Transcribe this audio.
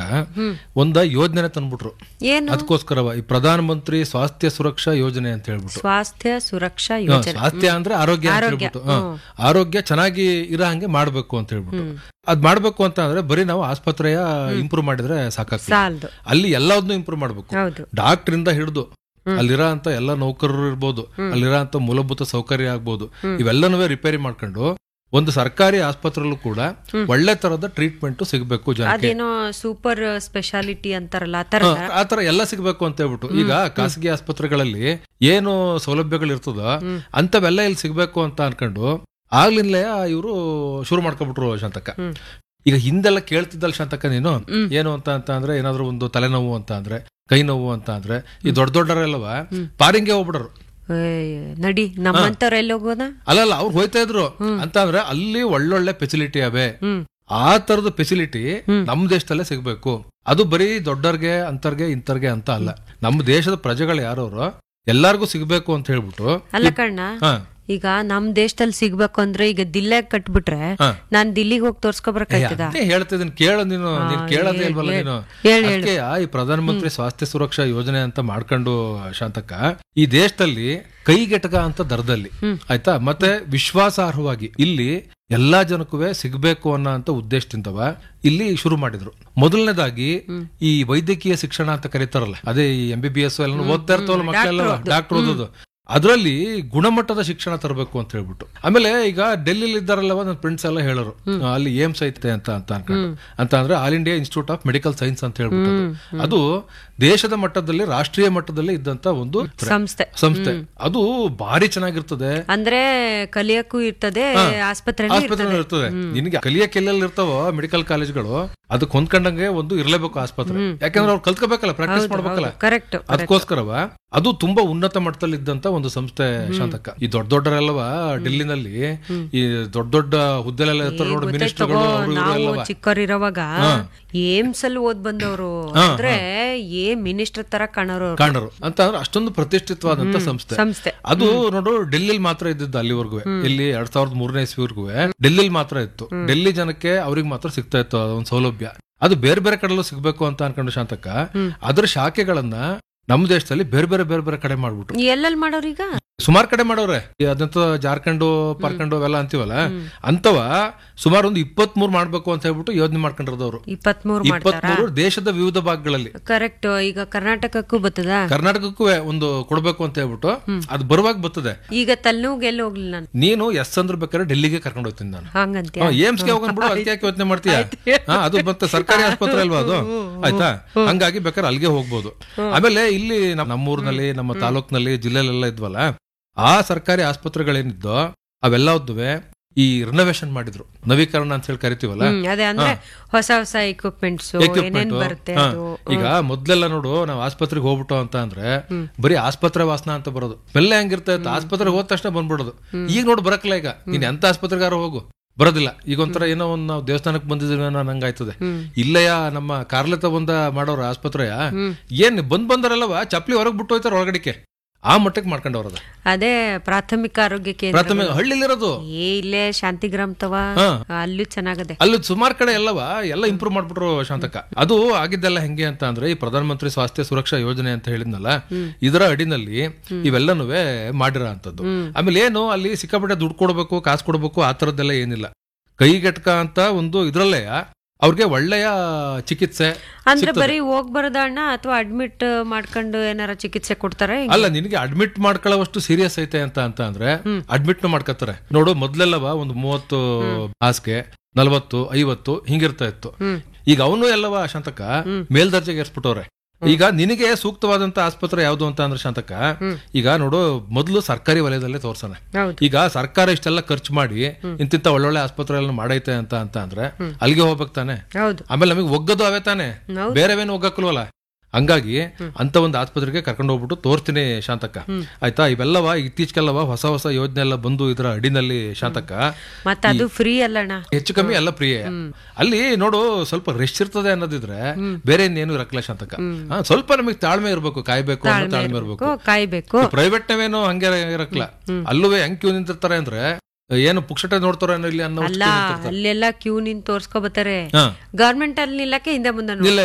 ಒಂದ ಯೋಜನೆ ತಂದ್ಬಿಟ್ರು ಏನು ಅದಕ್ಕೋಸ್ಕರ ಈ ಪ್ರಧಾನ ಮಂತ್ರಿ ಸ್ವಾಸ್ಥ್ಯ ಸುರಕ್ಷಾ ಯೋಜನೆ ಅಂತ ಹೇಳ್ಬಿಟ್ಟು ಸ್ವಾಸ್ಥ್ಯ ಸುರಕ್ಷಾ ಹಾ, ಯೋಜನೆ ಸ್ವಾಸ್ಥ್ಯ ಅಂದ್ರೆ ಆರೋಗ್ಯ ಅಂತ ಆರೋಗ್ಯ, ಹೇಳ್ಬಿಟ್ಟು ಹಾ. ಆರೋಗ್ಯ ಚೆನ್ನಾಗಿ ಇರೋ ಹಂಗೆ ಮಾಡ್ಬೇಕು ಅಂತ ಹೇಳ್ಬಿಟ್ಟು ಅದ್ ಮಾಡ್ಬೇಕು ಅಂತ ಅಂದ್ರೆ ಬರೀ ನಾವು ಆಸ್ಪತ್ರೆಯ ಇಂಪ್ರೂವ್ ಮಾಡಿದ್ರೆ ಸಾಕಾಗ್ತದೆ ಸಾಲದು ಅಲ್ಲಿ ಎಲ್ಲದನ್ನು ಇಂಪ್ರೂವ್ ಮಾಡ್ಬೇಕು ಹೌದು ಡಾಕ್ಟರ್ ಇಂದ ಹಿಡಿದು ಅಲ್ಲಿರೋ ಅಂತ ಎಲ್ಲ ನೌಕರರು ಇರ್ಬೋದು ಅಲ್ಲಿರೋ ಅಂತ ಮೂಲಭೂತ ಸೌಕರ್ಯ ಆಗ್ಬೋದು ಇವೆಲ್ಲನೂ ರಿಪೇರಿ ಮಾಡ್ಕೊಂಡು ಒಂದು ಸರ್ಕಾರಿ ಆಸ್ಪತ್ರೆಯಲ್ಲೂ ಕೂಡ ಒಳ್ಳೆ ತರದ ಟ್ರೀಟ್ಮೆಂಟ್ ಸಿಗ್ಬೇಕು ಜನಕ್ಕೆ ಅದೇನೋ ಸೂಪರ್ ಸ್ಪೆಷಾಲಿಟಿ ಅಂತಾರಲ್ಲ ಆ ತರ ಹಾ, ಆ ತರ ಎಲ್ಲ ಸಿಗ್ಬೇಕು ಅಂತ ಹೇಳ್ಬಿಟ್ಟು ಈಗ ಖಾಸಗಿ ಆಸ್ಪತ್ರೆಗಳಲ್ಲಿ ಏನು ಸೌಲಭ್ಯಗಳು ಇರ್ತದೋ ಅಂತವೆಲ್ಲ ಇಲ್ಲಿ ಸಿಗ್ಬೇಕು ಅಂತ ಅನ್ಕೊಂಡು ಆಗ್ಲಿಂದಲೇ ಇವರು ಶುರು ಮಾಡ್ಕೊಬಿಟ್ರು ಶಾಂತಕ್ಕ ಈಗ ಹಿಂದೆಲ್ಲ ಕೇಳ್ತಿದ್ದಲ್ಲ ಶಾಂತಕ್ಕ ನೀನು ಏನು ಅಂತ ಅಂತ ಅಂದ್ರೆ ಏನಾದ್ರು ಒಂದು ತಲೆನೋವು ಅಂತ ಅಂದ್ರೆ ಕೈ ನೋವು ಅಂತ ಅಂದ್ರೆ ಈ ದೊಡ್ಡ ದೊಡ್ಡವರೆಲ್ಲವ ಪಾರಿಂಗೆ ಹೋಗ್ಬಿಡರು ಏಯ್, ನಡಿ ನಮ್ಮಂತವ್ರ ಎಲ್ಲಿ ಹೋಗೋದ ಅಲ್ಲಲ್ಲ ಅವ್ರು ಹೋಯ್ತಾ ಇದ್ರು ಅಂತ ಅಂದ್ರೆ ಅಲ್ಲಿ ಒಳ್ಳೊಳ್ಳೆ ಫೆಸಿಲಿಟಿ ಅವೆ ಹ್ಮ್ ಆ ತರದ ಫೆಸಿಲಿಟಿ ನಮ್ ದೇಶದಲ್ಲೇ ಸಿಗ್ಬೇಕು ಅದು ಬರೀ ದೊಡ್ಡರ್ಗೆ ಅಂತರ್ಗೆ ಇಂತರ್ಗೆ ಅಂತ ಅಲ್ಲ ನಮ್ಮ ದೇಶದ ಪ್ರಜೆಗಳು ಯಾರವ್ರು ಎಲ್ಲಾರ್ಗೂ ಸಿಗ್ಬೇಕು ಅಂತ ಹೇಳ್ಬಿಟ್ಟು ಅಲ್ಲ ಕಣ್ಣ ಹಾ ಈಗ ನಮ್ ದೇಶದಲ್ಲಿ ಸಿಗ್ಬೇಕು ಅಂದ್ರೆ ಈಗ ದಿಲ್ಲೆ ಕಟ್ಬಿಟ್ರೆ ಹಾ. ನಾನ್ ದಿಲ್ಲಿಗೆ ಹೋಗಿ ತೋರ್ಸ್ಕೊಬರಕಾಯ್ತದ ಅದೇ ಹೇಳ್ತಿದ್ದೀನಿ ಕೇಳು ನೀನು ನೀನ್ ಕೇಳೋದೇ ಇಲ್ವಲ್ಲ ನೀನು ಹೇಳು, ಅದಕ್ಕೆ ಈ ಪ್ರಧಾನ ಮಂತ್ರಿ ಸ್ವಾಸ್ಥ್ಯ ಸುರಕ್ಷಾ ಯೋಜನೆ ಅಂತ ಮಾಡ್ಕೊಂಡು ಶಾಂತಕ್ಕ ಈ ದೇಶದಲ್ಲಿ ಕೈಗೆಟಕ ಅಂತ ದರದಲ್ಲಿ ಆಯ್ತಾ ಮತ್ತೆ ವಿಶ್ವಾಸಾರ್ಹವಾಗಿ ಇಲ್ಲಿ ಎಲ್ಲಾ ಜನಕ್ಕೂ ಸಿಗ್ಬೇಕು ಅನ್ನೋ ಅಂತ ಉದ್ದೇಶದಿಂದವ ಇಲ್ಲಿ ಶುರು ಮಾಡಿದ್ರು ಮೊದಲನೇದಾಗಿ ಈ ವೈದ್ಯಕೀಯ ಶಿಕ್ಷಣ ಅಂತ ಕರೀತಾರಲ್ಲ ಅದೇ ಈ ಎಂ ಬಿ ಬಿ ಎಸ್ ಎಲ್ಲ ಓದ್ತಾ ಇರ್ತಾವಲ್ಲ ಮಕ್ಕಳೆಲ್ಲ ಡಾಕ್ಟರ್ ಓದೋದು ಅದರಲ್ಲಿ ಗುಣಮಟ್ಟದ ಶಿಕ್ಷಣ ತರಬೇಕು ಅಂತ ಹೇಳ್ಬಿಟ್ಟು ಆಮೇಲೆ ಈಗ ಡೆಲ್ಲಿಲಿ ಇದ್ದಾರಲ್ಲವ ನನ್ನ ಫ್ರೆಂಡ್ಸ್ ಎಲ್ಲ ಹೇಳೋರು ಆ, ಅಲ್ಲಿ ಏಮ್ಸ್ ಐತೆ ಅಂತ ಅಂತ ಅನ್ಕೊಂಡು ಅಂತ ಅಂದ್ರೆ All India institute of medical science ಅಂತ ಹೇಳ್ಬಿಟ್ಟು ಅದು. ಅದು ದೇಶದ ಮಟ್ಟದಲ್ಲಿ ರಾಷ್ಟ್ರೀಯ ಮಟ್ಟದಲ್ಲಿ ಇದ್ದಂತ ಒಂದು ಸಂಸ್ಥೆ ಸಂಸ್ಥೆ ಅದು ಭಾರಿ ಚೆನ್ನಾಗಿರ್ತದೆ ಅಂದ್ರೆ ಕಲಿಯಕ್ಕೂ ಇರ್ತದೆ ಆಸ್ಪತ್ರೆ ಆಸ್ಪತ್ರೆ ಇರ್ತದೆ ನಿನಗೆ ಕಲಿಯಕ್ಕೆ ಎಲ್ಲೆಲ್ಲಿ ಇರ್ತಾವೋ ಮೆಡಿಕಲ್ ಕಾಲೇಜ್ಗಳು ಅದಕ್ಕೆ ಹೊಂದ್ಕೊಂಡಂಗೆ ಒಂದು ಇರ್ಲೇಬೇಕು ಆಸ್ಪತ್ರೆ ಯಾಕಂದ್ರೆ ಅವ್ರು ಕಲ್ತ್ಕೋಬೇಕಲ್ಲ ಪ್ರಾಕ್ಟೀಸ್ ಮಾಡ್ಬೇಕಲ್ಲ ಕರೆಕ್ಟ್ ಅದಕ್ಕೋಸ್ಕರವ ಅದು ತುಂಬಾ ಉನ್ನತ ಮಟ್ಟದಲ್ಲಿ ಇದ್ದಂತ ಒಂದು ಸಂಸ್ಥೆ ಶಾಂತಕ್ಕ ಈ ದೊಡ್ಡ ದೊಡ್ಡರೆಲ್ಲವ ಡೆಲ್ಲಿನಲ್ಲಿ ಈ ದೊಡ್ಡ ದೊಡ್ಡ ಹುದ್ದೆಲೆಲ್ಲ ಇರ್ತಾರೆ ನೋಡಿ ಮಿನಿಸ್ಟರ್ಗಳು ಅವರು ಇವರು ನಾವು ಎಲ್ಲವ ಚಿಕ್ಕವರಿರೋವಾಗ ಏಮ್ಸ್ ಅಲ್ಲಿ ಓದ್ ಬಂದವರು ಅಂದ್ರೆ ಏ ಮಿನಿಸ್ಟರ್ ತರ ಕಾಣೋರು ಅವ್ರು. ಕಾಣರು ಅಂತ ಅಂದ್ರೆ ಅಷ್ಟೊಂದು ಪ್ರತಿಷ್ಠಿತವಾದಂತ ಸಂಸ್ಥೆ ಸಂಸ್ಥೆ ಅದು ನೋಡು ಡೆಲ್ಲಿಲಿ ಮಾತ್ರ ಇದ್ದದ್ದು ಅಲ್ಲಿವರೆಗೂ ಇಲ್ಲಿ ಎರಡ್ ಸಾವಿರದ ಮೂರನೇ ಇಸ್ವಿವರೆಗೂ ಡೆಲ್ಲಿಲಿ ಮಾತ್ರ ಇತ್ತು ಡೆಲ್ಲಿ ಜನಕ್ಕೆ ಅವ್ರಿಗೆ ಮಾತ್ರ ಸಿಗ್ತಾ ಇತ್ತು ಒಂದು ಸೌಲಭ್ಯ ಅದು ಬೇರೆ ಬೇರೆ ಕಡೆಲ್ಲೂ ಸಿಗ್ಬೇಕು ಅಂತ ಅನ್ಕೊಂಡು ಶಾಂತಕ್ಕ ಅದ್ರ ಶಾಖೆಗಳನ್ನ ನಮ್ಮ ದೇಶದಲ್ಲಿ ಬೇರೆ ಬೇರೆ ಬೇರೆ ಬೇರೆ ಕಡೆ ಮಾಡ್ಬಿಟ್ರು ಎಲ್ಲೆಲ್ಲಿ ಮಾಡೋರೀಗ ಸುಮಾರು ಕಡೆ ಮಾಡವ್ರೆ ಈ ಅದಂತ ಜಾರ್ಖಂಡು ಪಾರ್ಖಂಡು ಅವೆಲ್ಲ ಅಂತೀವಲ್ಲ ಅಂತವ ಸುಮಾರು ಒಂದು ಇಪ್ಪತ್ತ್ ಮೂರು ಮಾಡ್ಬೇಕು ಅಂತ ಹೇಳ್ಬಿಟ್ಟು ಯೋಜನೆ ಮಾಡ್ಕೊಂಡಿರೋದವ್ರು ಇಪ್ಪತ್ಮೂರು ಮಾಡ್ತಾರ ಇಪ್ಪತ್ತ್ ಮೂರು ದೇಶದ ವಿವಿಧ ಭಾಗಗಳಲ್ಲಿ ಕರೆಕ್ಟ್ ಈಗ ಕರ್ನಾಟಕಕ್ಕೂ ಬರ್ತದ ಕರ್ನಾಟಕಕ್ಕೂ ಒಂದು ಕೊಡ್ಬೇಕು ಅಂತ ಹೇಳ್ಬಿಟ್ಟು ಅದು ಬರುವಾಗ ಬರ್ತದೆ ಈಗ ತಲೆನೋವು ಎಲ್ಲಿ ಹೋಗ್ಲಿಲ್ಲ ನಾನು ನೀನು ಎಸ್ ಅಂದ್ರೆ ಬೇಕಾದ್ರೆ ಡೆಲ್ಲಿಗೆ ಕರ್ಕೊಂಡು ಹೋಗ್ತೀನಿ ನಾನು ಹಂಗಂತ್ಯ ಏಮ್ಸ್ಗೆ ಹೋಗೋಣ ಅದಕ್ಕೆ ಯಾಕೆ ಯೋಚನೆ ಮಾಡ್ತೀಯ ಹಾ, ಅದು ಮತ್ತೆ ಸರ್ಕಾರಿ ಆಸ್ಪತ್ರೆ ಅಲ್ವಾ ಅದು ಆಯ್ತಾ ಹಂಗಾಗಿ ಬೇಕಾದ್ರೆ ಅಲ್ಲಿಗೆ ಹೋಗ್ಬೋದು ಆಮೇಲೆ ಇಲ್ಲಿ ನಮ್- ನಮ್ಮೂರ್ನಲ್ಲಿ ನಮ್ಮ ತಾಲೂಕ್ನಲ್ಲಿ ಜಿಲ್ಲೆಲೆಲ್ಲ ಇದ್ವಲ್ಲ ಆ ಸರ್ಕಾರಿ ಆಸ್ಪತ್ರೆಗಳೇನಿದ್ದೋ ಅವೆಲ್ಲವದ್ದುವೆ ಈ ರಿನೋವೇಷನ್ ಮಾಡಿದ್ರು ನವೀಕರಣ ಅಂತ ಹೇಳಿ ಕರಿತೀವಲ್ಲ ಹ್ಮ್ ಅದೇ ಅಂದ್ರೆ ಹೊಸ ಹೊಸ ಎಕ್ವಿಪ್ಮೆಂಟ್ಸ್ ಏನೇನ್ Equipment. ಬರುತ್ತೆ ಹಾ. ಅದು ಈಗ ಮೊದ್ಲೆಲ್ಲ ನೋಡು ನಾವು ಆಸ್ಪತ್ರೆಗೆ ಹೋಗ್ಬಿಟ್ಟು ಅಂತ ಅಂದ್ರೆ ಬರೀ ಆಸ್ಪತ್ರೆ ವಾಸನ ಅಂತ ಬರೋದು ಬೆಲ್ಲ ಹೆಂಗಿರ್ತಾ ಇತ್ತು ಆಸ್ಪತ್ರೆಗೆ ಹೋದ ತಕ್ಷಣ ಬಂದ್ಬಿಡೋದು ಈಗ ನೋಡು ಬರಕ್ಲ ಈಗ ನೀನ್ ಎಂತ ಆಸ್ಪತ್ರೆಗಾರ ಹೋಗು ಬರೋದಿಲ್ಲ ಈಗ ಒಂಥರ ಏನೋ ಒಂದು ನಾವು ದೇವಸ್ಥಾನಕ್ಕೆ ಬಂದಿದ್ದೀವಿ ಅನ್ನೋ ನಂಗಾಯ್ತದೆ ಇಲ್ಲಯ್ಯ ನಮ್ಮ ಕಾರ್ಲೆತ ಬಂದ ಮಾಡೋರ ಆಸ್ಪತ್ರೆಯ ಏನ್ ಬಂದ್ ಬಂದರಲ್ಲವ ಚಪ್ಲಿ ಹೊರಗ್ ಬಿಟ್ಟು ಹೋಯ್ತಾರ ಒಳಗಡಿಕೆ ಆ ಮಟ್ಟಕ್ಕೆ ಮಾಡ್ಕೊಂಡವ್ರದ ಅದೇ ಪ್ರಾಥಮಿಕ ಆರೋಗ್ಯ ಕೇಂದ್ರ ಪ್ರಾಥಮಿಕ ಹಳ್ಳಿಲಿರೋದು ಏ ಇಲ್ಲೇ ಶಾಂತಿಗ್ರಾಮ್ ತವ ಹಾ. ಅಲ್ಲೂ ಚೆನ್ನಾಗದೆ ಅಲ್ಲಿ ಸುಮಾರು ಕಡೆ ಎಲ್ಲವ ಎಲ್ಲ ಇಂಪ್ರೂವ್ ಮಾಡ್ಬಿಟ್ರು ಶಾಂತಕ ಅದು ಆಗಿದ್ದೆಲ್ಲ ಹೆಂಗೆ ಅಂತ ಅಂದ್ರೆ ಈ ಪ್ರಧಾನ ಮಂತ್ರಿ ಸ್ವಾಸ್ಥ್ಯ ಸುರಕ್ಷಾ ಯೋಜನೆ ಅಂತ ಹೇಳಿದ್ನಲ್ಲ ಇದರ ಅಡಿನಲ್ಲಿ ಇವೆಲ್ಲನೂ ಮಾಡಿರೋ ಅಂತದ್ದು ಆಮೇಲೆ ಏನು ಅಲ್ಲಿ ಸಿಕ್ಕಾಪಟ್ಟೆ ದುಡ್ಡು ಕೊಡ್ಬೇಕು ಕಾಸು ಕೊಡ್ಬೇಕು ಆ ತರದ್ದೆಲ್ಲ ಏನಿಲ್ಲ ಕೈಗೆಟ್ಕ ಅಂತ ಒಂದು ಇದ್ರಲ್ಲೇ ಅವ್ರಿಗೆ ಒಳ್ಳೆಯ ಚಿಕಿತ್ಸೆ ಅಂದ್ರೆ ಬರೀ ಹೋಗ್ ಬರೋದ ಅಣ್ಣ ಅಥವಾ ಅಡ್ಮಿಟ್ ಮಾಡ್ಕೊಂಡು ಏನಾರ ಚಿಕಿತ್ಸೆ ಕೊಡ್ತಾರೆ ಅಲ್ಲ ನಿನಗೆ ಅಡ್ಮಿಟ್ ಮಾಡ್ಕೊಳ್ಳೋವಷ್ಟು ಸೀರಿಯಸ್ ಐತೆ ಅಂತ ಅಂತ ಅಂದ್ರೆ ಅಡ್ಮಿಟ್ ಮಾಡ್ಕೊತಾರೆ ನೋಡು ಮೊದ್ಲೆಲ್ಲವ ಒಂದು ಮೂವತ್ತು ಹಾಸಿಗೆ ನಲವತ್ತು ಐವತ್ತು ಹಿಂಗಿರ್ತಾ ಇತ್ತು ಈಗ ಅವನು ಎಲ್ಲವ ಶಾಂತಕ ಮೇಲ್ದರ್ಜೆಗೆ ಏರ್ಸ್ಬಿಟ್ಟವ್ರೆ ಈಗ ನಿನಗೆ ಸೂಕ್ತವಾದಂತ ಆಸ್ಪತ್ರೆ ಯಾವ್ದು ಅಂತ ಅಂದ್ರೆ ಶಾಂತಕ ಈಗ ನೋಡು ಮೊದಲು ಸರ್ಕಾರಿ ವಲಯದಲ್ಲೇ ತೋರ್ಸೋಣ ಹೌದು ಈಗ ಸರ್ಕಾರ ಇಷ್ಟೆಲ್ಲ ಖರ್ಚು ಮಾಡಿ ಇಂತಿಂತ ಒಳ್ಳೊಳ್ಳೆ ಆಸ್ಪತ್ರೆ ಮಾಡೈತೆ ಅಂತ ಅಂತ ಅಂದ್ರೆ ಅಲ್ಲಿಗೆ ಹೋಗ್ಬೇಕು ತಾನೆ ಹೌದು ಆಮೇಲೆ ನಮಗೆ ಒಗ್ಗದು ಅವೇ ತಾನೆ ಹೌದು. ಬೇರೆವೇನು ಒಗ್ಗಕ್ಕಲ್ವಲ್ಲ ಹಂಗಾಗಿ ಅಂತ ಒಂದು ಆಸ್ಪತ್ರೆಗೆ ಕರ್ಕೊಂಡು ಹೋಗ್ಬಿಟ್ಟು ತೋರ್ತೀನಿ ಶಾಂತಕ್ಕ ಆಯ್ತಾ ಇವೆಲ್ಲವ ಇತ್ತೀಚೆಗೆಲ್ಲವ ಹೊಸ ಹೊಸ ಯೋಜನೆ ಎಲ್ಲ ಬಂದು ಇದರ ಅಡಿನಲ್ಲಿ ಶಾಂತಕ್ಕ ಮತ್ತ ಅದು ಫ್ರೀ ಅಲ್ಲಣ್ಣ ಹೆಚ್ಚು ಕಮ್ಮಿ ಎಲ್ಲ ಪ್ರಿಯ ಅಲ್ಲಿ ನೋಡು ಸ್ವಲ್ಪ ರೆಸ್ಟ್ ಇರ್ತದೆ ಅನ್ನೋದಿದ್ರೆ ಬೇರೆ ಇನ್ನೇನು ಇರಕ್ಲ ಶಾಂತಕ ಹಾ, ಸ್ವಲ್ಪ ನಮಗೆ ತಾಳ್ಮೆ ಇರ್ಬೇಕು ಕಾಯ್ಬೇಕು ಅನ್ನೋ ತಾಳ್ಮೆ ಇರ್ಬೇಕು ಕಾಯ್ಬೇಕು ಪ್ರೈವೇಟ್ ನಾವೇನು ಹಂಗೆ ಇರಕ್ಲ ಅಲ್ಲೂ ಹೆಂಗ್ ಕ್ಯೂ ನಿಂತಿರ್ತಾರೆ ಅಂದ್ರೆ ಏನು ಪುಕ್ಷಟೆ ನೋಡ್ತಾರ ಇಲ್ಲಿ ಅನ್ನೋ ಅಲ್ಲ ಅಲ್ಲೆಲ್ಲ ಕ್ಯೂ ನಿಂತ್ ತೋರ್ಸ್ಕೊಬತ್ತಾರೆ ಹಾ ಗವರ್ಮೆಂಟ್ ಅಲ್ಲಿ ನಿಲ್ಲಕ್ಕೆ ಹಿಂದೆ ಮುಂದೆ ನೋಡ್ತಾರೆ. ಇಲ್ಲ